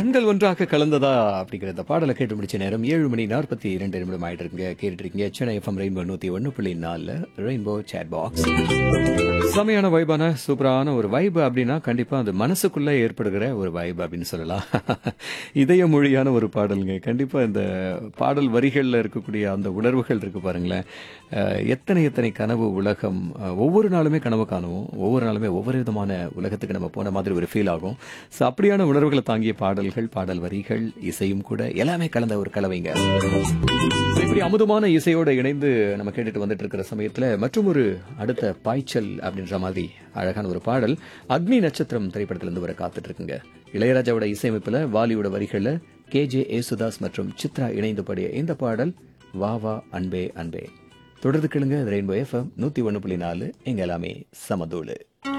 கண்கள் ஒன்றாக கலந்ததா அப்படிங்கிற இந்த பாடலை கேட்டு முடிச்ச நேரம் ஏழு மணி நாற்பத்தி இரண்டு நிமிடம் ஆயிட்டு இருக்குங்க கேட்டுட்டு இருக்கீங்க சென்னை எஃப்எம் ரெயின்போ நூத்தி ஒன்னு புள்ளி நாலுல ரெயின்போ சேட் பாக்ஸ் செமையான வைபான சூப்பரான ஒரு வைப் அப்படின்னா கண்டிப்பா அது மனசுக்குள்ள ஏற்படுகிற ஒரு வைப் அப்படின்னு சொல்லலாம் இதய மொழியான ஒரு பாடலுங்க கண்டிப்பா இந்த பாடல் வரிகள்ல இருக்கக்கூடிய அந்த உணர்வுகள் இருக்கு பாருங்களேன் அஹ், எத்தனை எத்தனை கனவு உலகம் அஹ், ஒவ்வொரு நாளுமே கனவு காணுவோம் ஒவ்வொரு நாளுமே ஒவ்வொரு விதமான உலகத்துக்கு நம்ம போன மாதிரி ஒரு ஃபீல் ஆகும் ஸோ அப்படியான உணர்வுகளை தாங்கிய பாடல்கள் பாடல் வரிகள் இசையும் கூட எல்லாமே கலந்த ஒரு கலவைங்க So, இப்படி அமுதமான இசையோட இணைந்து நம்ம கேட்டுட்டு வந்துட்டு இருக்கிற சமயத்துல மற்றும் ஒரு அடுத்த பாய்ச்சல் அப்படின்ற மாதிரி அழகான ஒரு பாடல் அக்னி நட்சத்திரம் திரைப்படத்திலிருந்து வர காத்துட்டு இருக்குங்க இளையராஜாவோட இசையமைப்புல வாலியோட வரிகள்ல கே ஜே ஏசுதாஸ் மற்றும் சித்ரா இணைந்து பாடிய இந்த பாடல் வா வா அன்பே அன்பே தொடர்ந்து கேளுங்க ரெயின்போ எஃப்எம் நூத்தி ஒன்னு புள்ளி நாலு எங்க எல்லாமே சமதூளு